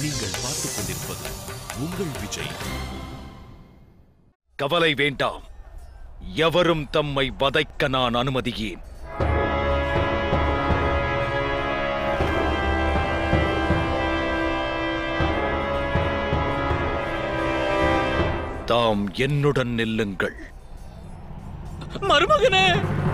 நீங்கள் பார்த்துக் கொண்டிருப்பது உங்கள் விஜய் கவலை வேண்டாம் எவரும் தம்மை வதைக்க நான் அனுமதியேன் தாம் என்னுடன் நில்லுங்கள் மருமகனே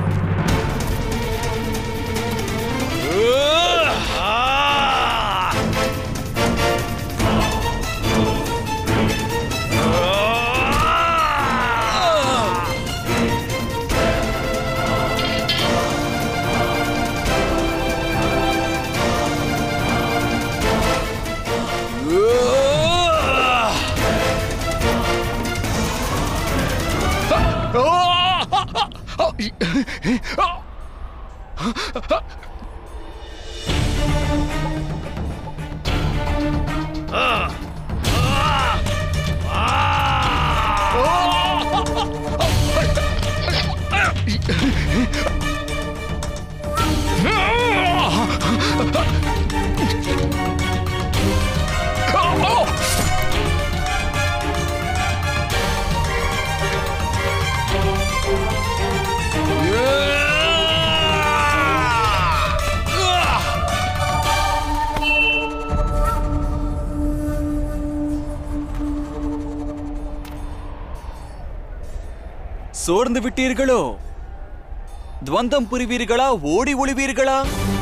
சோர்ந்து விட்டீர்களோ துவந்தம் புரிவீர்களா ஓடி ஒளிவீர்களா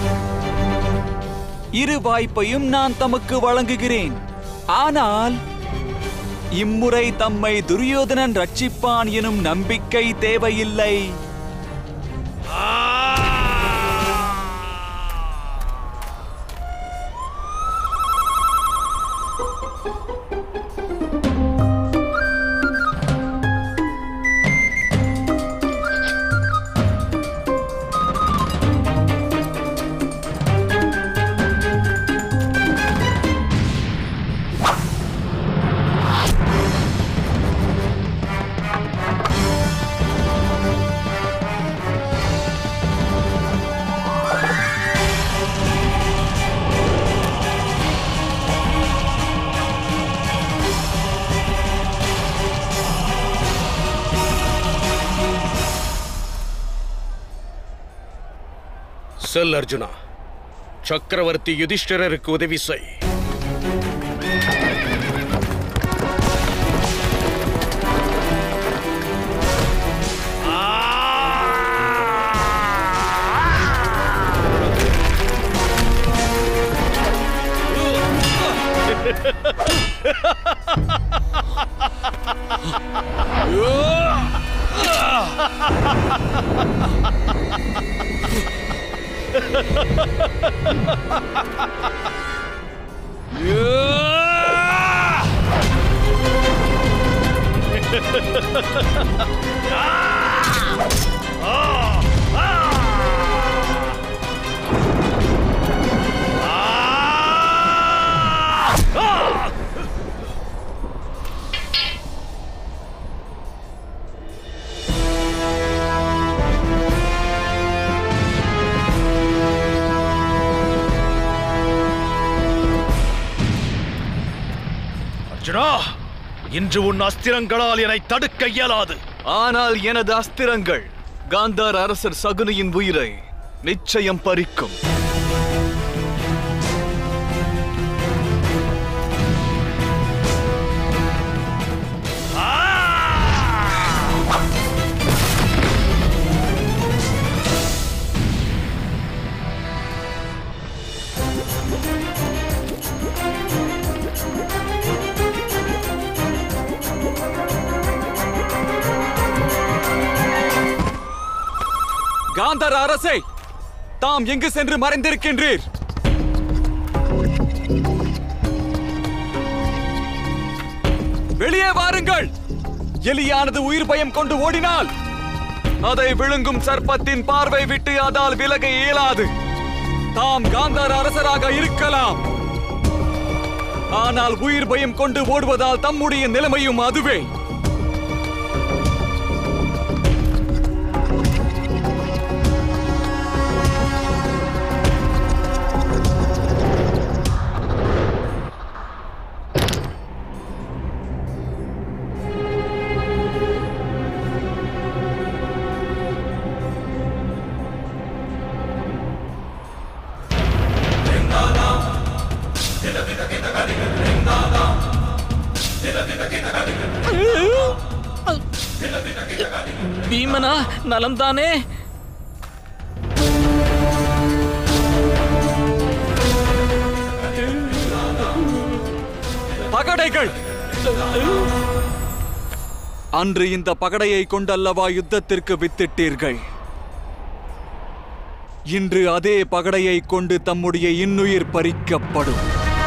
இரு வாய்ப்பையும் நான் தமக்கு வழங்குகிறேன் ஆனால் இம்முறை தம்மை துரியோதனன் ரட்சிப்பான் எனும் நம்பிக்கை தேவையில்லை செல் அர்ஜுனா சக்கரவர்த்தி யுதிஷ்டிரருக்கு உதவி செய் அர்ஜுனா இன்று உன் அஸ்திரங்களால் என்னை தடுக்க இயலாது ஆனால் எனது அஸ்திரங்கள் காந்தார் அரசர் சகுனியின் உயிரை நிச்சயம் பறிக்கும் காந்தர் அரசே தாம் எங்கு சென்று மறைந்திருக்கின்றீர் வெளியே வாருங்கள் எலியானது உயிர் பயம் கொண்டு ஓடினால் அதை விழுங்கும் சர்ப்பத்தின் பார்வை விட்டு அதால் விலக இயலாது தாம் காந்தார் அரசராக இருக்கலாம் ஆனால் உயிர் பயம் கொண்டு ஓடுவதால் தம்முடைய நிலைமையும் அதுவே பீமனா நலம்தானே பகடைகள் அன்று இந்த பகடையை கொண்டல்லவா யுத்தத்திற்கு வித்திட்டீர்கள் இன்று அதே பகடையை கொண்டு தம்முடைய இன்னுயிர் பறிக்கப்படும்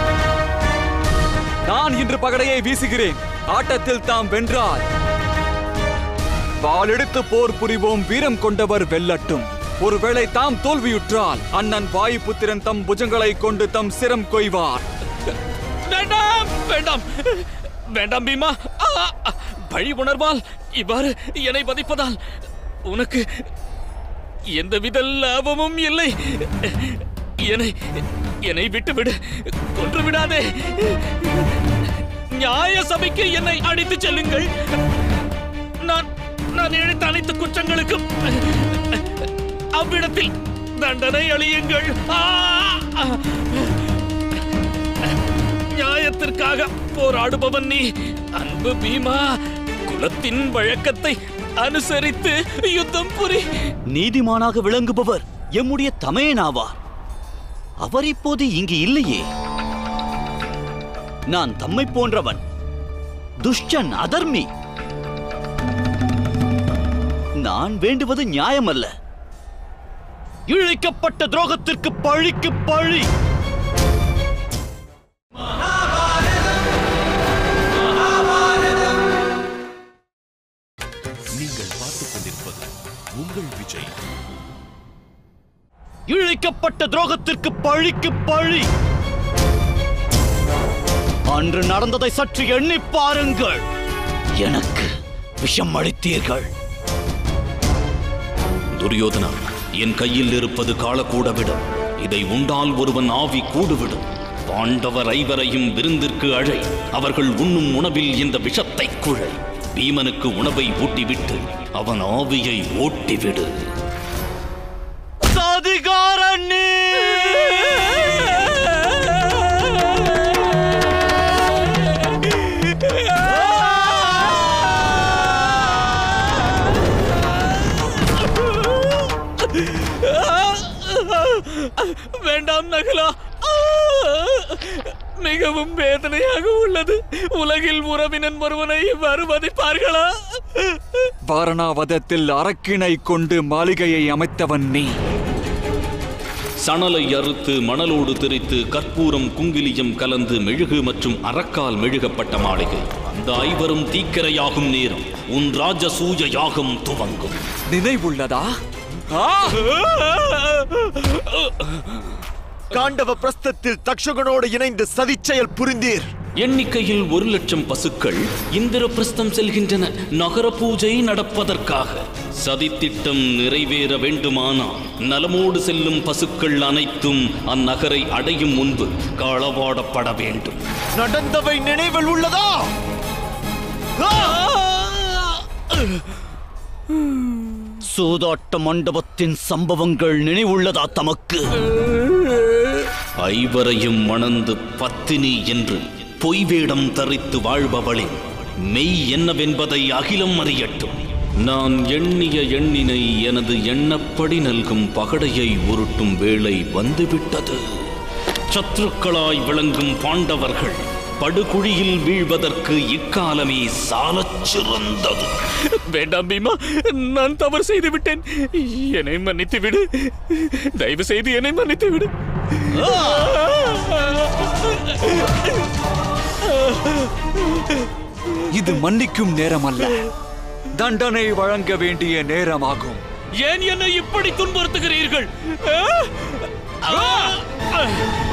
நான் இன்று பகடையை வீசுகிறேன் ஆட்டத்தில் தாம் வென்றால் வாளெடுத்து போர் புரிவோம் வீரம் கொண்டவர் வெல்லட்டும் ஒருவேளை தாம் தோல்வியுற்றால் அண்ணன் வாயுபுத்திரன் தம் புஜங்களை கொண்டு தம் சிரம் கொய்வார் வேண்டாம் வேண்டாம் வேண்டாம் பீமா ஆ, ஆ, பழி உணர்வால் இவ்வாறு என்னை வதைப்பதால் உனக்கு எந்தவித லாபமும் இல்லை என்னை என்னை விட்டுவிடு கொன்று விடாதே நியாய சபைக்கு என்னை அழைத்து செல்லுங்கள் நான் நான் இழைத்த அனைத்து குற்றங்களுக்கும் அவ்விடத்தில் தண்டனை அளியுங்கள் ஆ! நியாயத்திற்காக போராடுபவன் நீ அன்பு பீமா குலத்தின் வழக்கத்தை அனுசரித்து யுத்தம் புரி நீதிமானாக விளங்குபவர் எம்முடைய தமையனாவார் அவர் இப்போது இங்கு இல்லையே நான் தம்மை போன்றவன் துஷ்டன் அதர்மி நான் வேண்டுவது நியாயமல்ல இழைக்கப்பட்ட துரோகத்திற்கு பழிக்கு பழி நீங்கள் பார்த்துக் கொண்டிருப்பது உங்கள் விஜய் இழைக்கப்பட்ட துரோகத்திற்கு பழிக்கு பழி அன்று நடந்ததை சற்று எண்ணி பாருங்கள் எனக்கு விஷம் அளித்தீர்கள் துரியோதனா என் கையில் இருப்பது காலக்கூடவிடும் இதை உண்டால் ஒருவன் ஆவி கூடுவிடும் பாண்டவர் ஐவரையும் விருந்திற்கு அழை அவர்கள் உண்ணும் உணவில் இந்த விஷத்தை குழை பீமனுக்கு உணவை ஊட்டிவிட்டு அவன் ஆவியை ஓட்டிவிடு சதிகாரண்ணே வேண்டாம் நகலா மிகவும் வேதனையாக உள்ளது உலகில் உறவினன் ஒருவனை இவ்வாறு வதைப்பார்களா வாரணாவதத்தில் அரக்கினை கொண்டு மாளிகையை அமைத்தவன் நீ சணலை அறுத்து மணலோடு திரித்து கற்பூரம் குங்கிலியம் கலந்து மெழுகு மற்றும் அரக்கால் மெழுகப்பட்ட மாளிகை அந்த ஐவரும் தீக்கிரையாகும் நேரம் உன் ராஜசூய யாகம் துவங்கும் நினைவுள்ளதா ஆ! காண்டவ பிரஸ்தத்தில் தக்ஷகனோடு இணைந்து சதிச்செயல் புரிந்தீர் எண்ணிக்கையில் ஒரு லட்சம் பசுக்கள் இந்திரபிரஸ்தம் செல்கின்றன நகர பூஜை நடப்பதற்காக சதித்திட்டம் நிறைவேற வேண்டுமானால் நலமோடு செல்லும் பசுக்கள் அனைத்தும் அந்நகரை அடையும் முன்பு களவாடப்பட வேண்டும் நடந்தவை நினைவில் உள்ளதா சூதாட்ட மண்டபத்தின் சம்பவங்கள் நினைவுள்ளதா தமக்கு ஐவரையும் மணந்து பத்தினி என்று பொய் வேடம் தரித்து வாழ்பவளின் மெய் என்னவென்பதை அகிலம் அறியட்டும் நான் எண்ணிய எண்ணினை எனது எண்ணப்படி நல்கும் பகடையை உருட்டும் வேளை வந்துவிட்டது சத்துருக்களாய் விளங்கும் பாண்டவர்கள் படுகுழியில் வீழ்வதற்கு இக்காலமே சாலச் சிறந்தது வேண்டாம் பீமா நான் தவறு செய்து விட்டேன் என்னை மன்னித்து விடு தயவு செய்து என்னை மன்னித்து விடு இது மன்னிக்கும் நேரம் அல்ல தண்டனை வழங்க வேண்டிய நேரமாகும் ஏன் என்னை இப்படி துன்புறுத்துகிறீர்கள் ஆ? ஆ!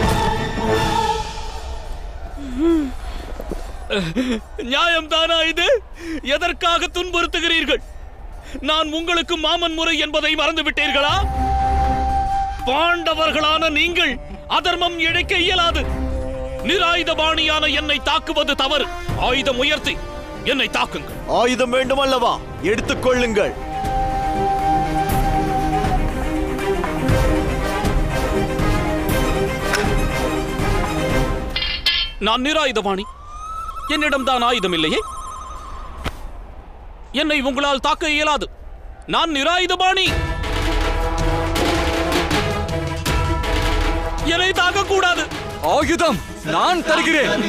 நியாயம் தானா இது எதற்காக துன்புறுத்துகிறீர்கள் நான் உங்களுக்கு மாமன் முறை என்பதை மறந்து விட்டீர்களா பாண்டவர்களான நீங்கள் அதர்மம் இழைக்க இயலாது நிராயுதபாணியான என்னை தாக்குவது தவறு ஆயுதம் உயர்த்தி என்னை தாக்குங்கள் ஆயுதம் வேண்டும் அல்லவா எடுத்துக்கொள்ளுங்கள் நான் நிராயுதபாணி என்னிடம் தான் ஆயுதம் இல்லையே என்னை உங்களால் தாக்க இயலாது நான் நிராயுதபாணி என்னை தாக்க கூடாது ஆயுதம் நான் தருகிறேன்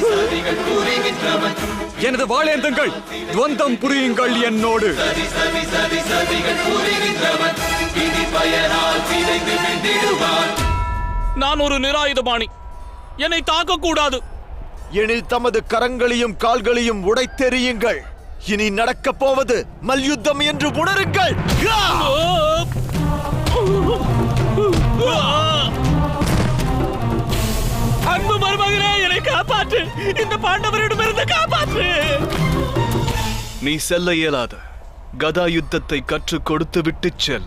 எனது வாளேந்தங்கள் துவந்தம் புரியுங்கள் என்னோடு நான் ஒரு நிராயுதபாணி என்னை தாக்க கூடாது எனில் தமது கரங்களையும் கால்களையும் உடைத்தெறியுங்கள் இனி நடக்கப் போவது மல்யுத்தம் என்று உணருங்கள் யா! அன்பு மருமகனே என்னை காப்பாற்று இந்த பாண்டவரிடமிருந்து காப்பாற்று நீ செல்ல இயலாத கதா யுத்தத்தை கற்றுக் கொடுத்து விட்டுச் செல்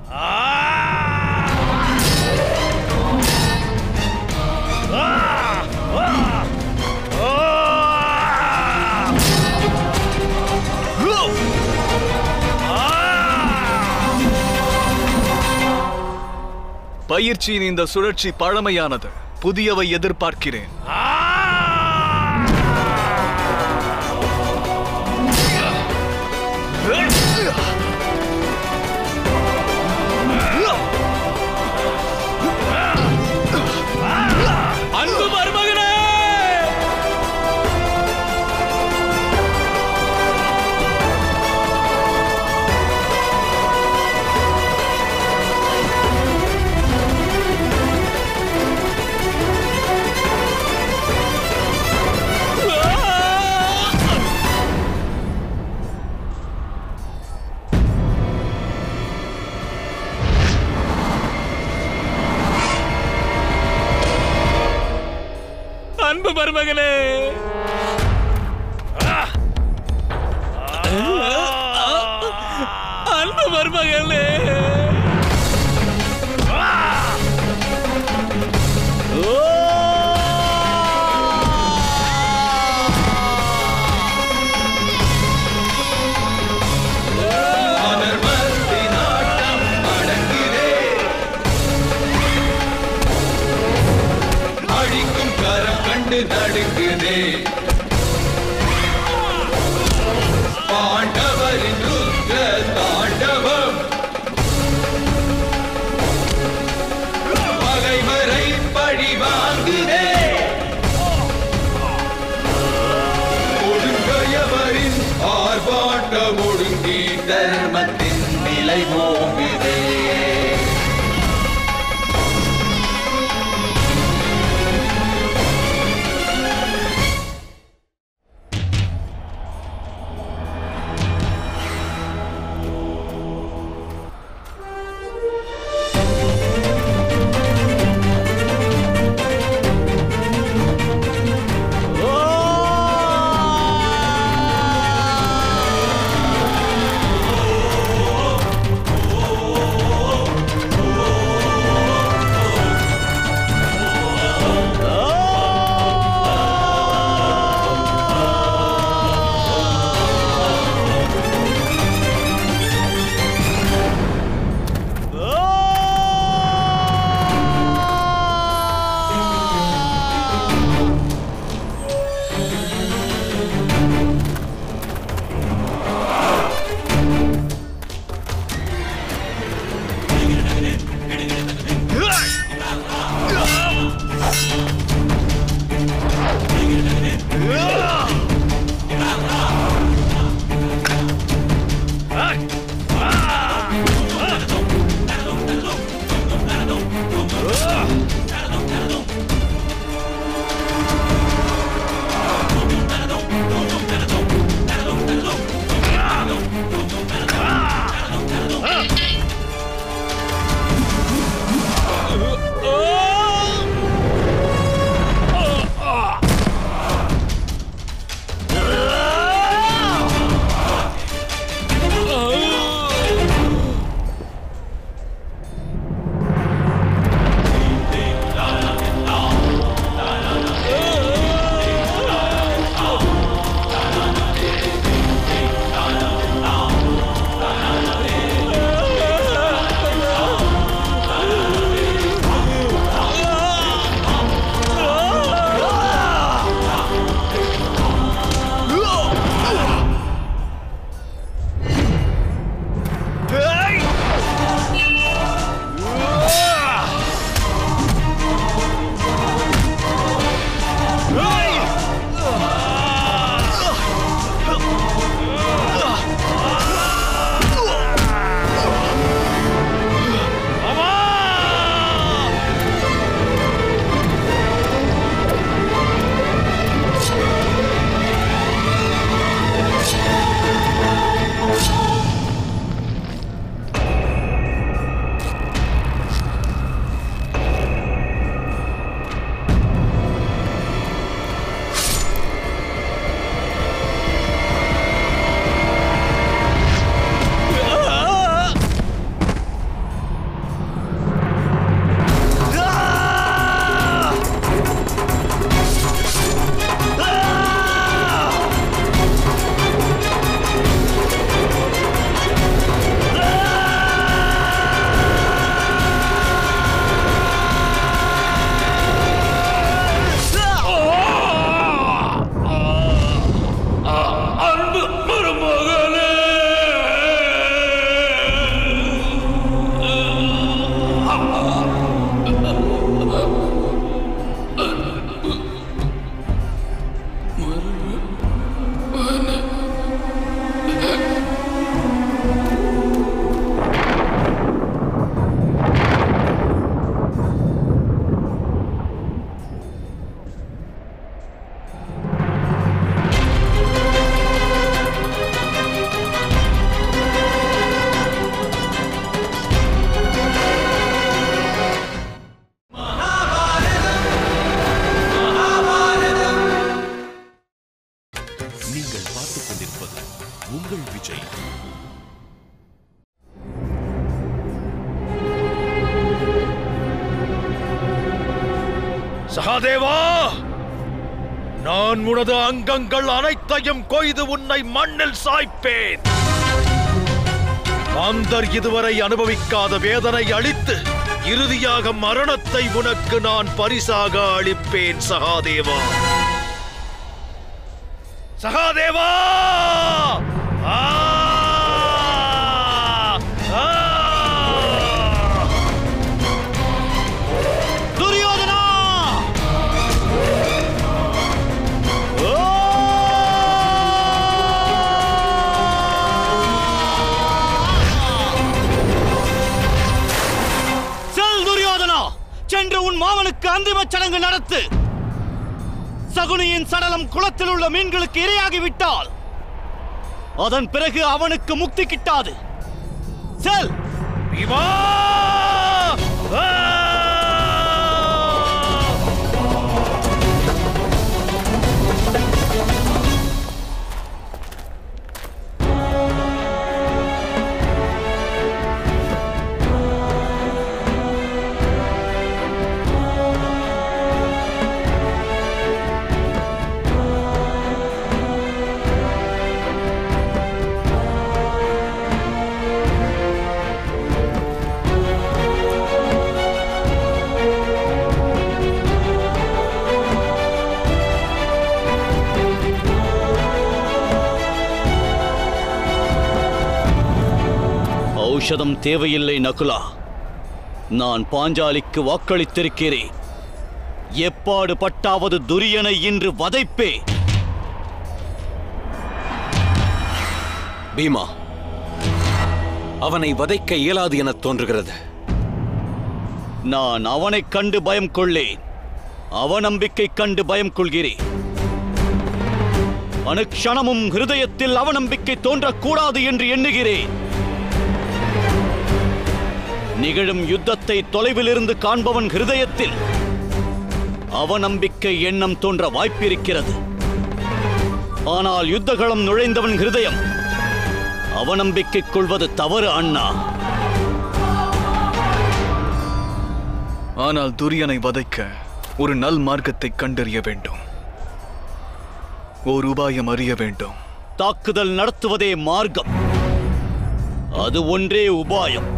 பயிற்சியின் இந்த சுழற்சி பழமையானது புதியவை எதிர்பார்க்கிறேன் அன்பு மருமகனே அன்பு மருமகனே அன்பு மருமகனே அழிக்கும் கரம் கண்டு நடுங்குதே பாண்டவரின் ருத்ர தாண்டவம் பகைவரை பழி வாங்குதே ஒடுங்கையவரின் ஆர்ப்பாட்டம் ஒடுங்கி தர்மத்தின் நிலை ஓங்குதே ஓ நீங்கள் பார்த்துக் கொண்டிருப்பது உங்கள் விஜய் சகாதேவா நான் உனது அங்கங்கள் அனைத்தையும் கொய்து உன்னை மண்ணில் சாய்ப்பேன் மாந்தர் இதுவரை அனுபவிக்காத வேதனை அளித்து இறுதியாக மரணத்தை உனக்கு நான் பரிசாக அளிப்பேன் சகாதேவா சகாதேவா ஆ! ஆ! துரியோதனா செல் துரியோதனா சென்று உன் மாமனுக்கு அந்திம சடங்கு நடத்து சகுனியின் சடலம் குளத்தில் உள்ள மீன்களுக்கு இரையாகி விட்டால் அதன் பிறகு அவனுக்கு முக்தி கிட்டாது செல் பீமா! ஆ! ஔஷதம் தேவையில்லை நகுலா நான் பாஞ்சாலிக்கு வாக்களித்திருக்கிறேன் எப்பாடு பட்டாவது துரியனை இன்று வதைப்பே பீமா அவனை வதைக்க இயலாது என தோன்றுகிறது நான் அவனைக் கண்டு பயம் கொள்ளேன் அவநம்பிக்கை கண்டு பயம் கொள்கிறேன் அனுக்ஷணமும் ஹிருதயத்தில் அவநம்பிக்கை தோன்றக்கூடாது என்று எண்ணுகிறேன் நிகழும் யுத்தத்தை தொலைவிலிருந்து காண்பவன் ஹிருதயத்தில் அவநம்பிக்கை எண்ணம் தோன்ற வாய்ப்பிருக்கிறது ஆனால் யுத்தகளம் நுழைந்தவன் ஹிருதயம் அவநம்பிக்கை கொள்வது தவறு அண்ணா ஆனால் துரியனை வதைக்க ஒரு நல் மார்க்கத்தை கண்டறிய வேண்டும் ஓர் உபாயம் அறிய வேண்டும் தாக்குதல் நடத்துவதே மார்க்கம் அது ஒன்றே உபாயம்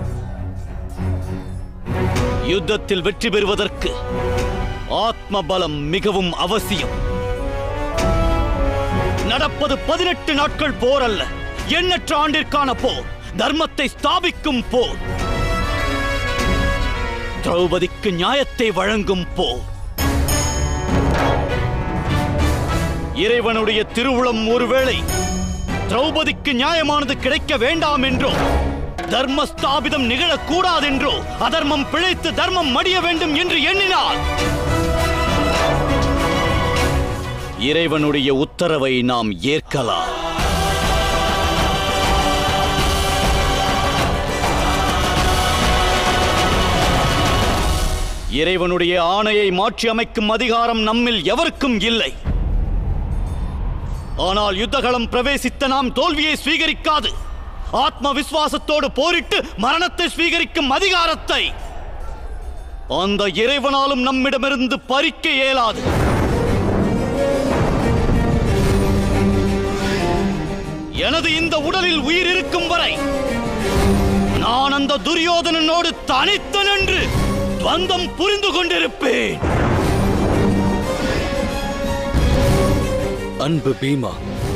யுத்தத்தில் வெற்றி பெறுவதற்கு ஆத்ம பலம் மிகவும் அவசியம் நடப்பது பதினெட்டு நாட்கள் போர் அல்ல எண்ணற்ற ஆண்டிற்கான போர் தர்மத்தை ஸ்தாபிக்கும் போர் திரௌபதிக்கு நியாயத்தை வழங்கும் போர் இறைவனுடைய திருவுளம் ஒருவேளை திரௌபதிக்கு நியாயமானது கிடைக்க வேண்டாம் என்றோ தர்ம ஸ்தாபிதம் நிகழக்கூடாதென்றோ அதர்மம் பிழைத்து தர்மம் மடிய வேண்டும் என்று எண்ணினார் இறைவனுடைய உத்தரவை நாம் ஏற்கலாம் இறைவனுடைய ஆணையை மாற்றி அமைக்கும் அதிகாரம் நம்மில் எவருக்கும் இல்லை ஆனால் யுத்தகளம் பிரவேசித்த நாம் தோல்வியை ஸ்வீகரிக்காது ஆத்ம விசுவாசத்தோடு போரிட்டு மரணத்தை ஸ்வீகரிக்கும் அதிகாரத்தை அந்த இறைவனாலும் நம்மிடமிருந்து பறிக்க இயலாது எனது இந்த உடலில் உயிர் இருக்கும் வரை நான் அந்த துரியோதனனோடு தனித்து நின்று துவந்தம் புரிந்து கொண்டிருப்பேன் அன்பு பீமா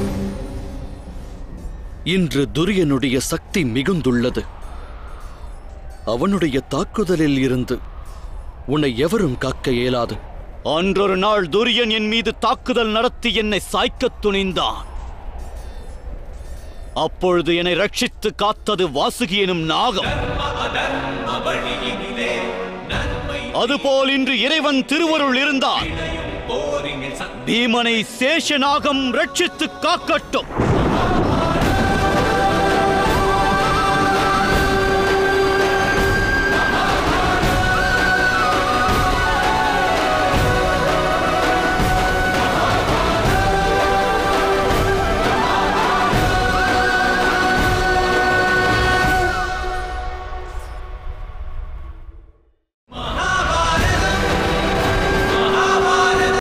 இன்று துரியனுடைய சக்தி மிகுந்துள்ளது அவனுடைய தாக்குதலில் இருந்து உன்னை எவரும் காக்க இயலாது அன்றொரு நாள் துரியன் என் மீது தாக்குதல் நடத்தி என்னை சாய்க்கத் துணிந்தான் அப்பொழுது என்னை ரட்சித்து காத்தது வாசுகி எனும் நாகம் அதுபோல் இன்று இறைவன் திருவருள் இருந்தால் பீமனை சேஷநாகம் ரட்சித்து காக்கட்டும்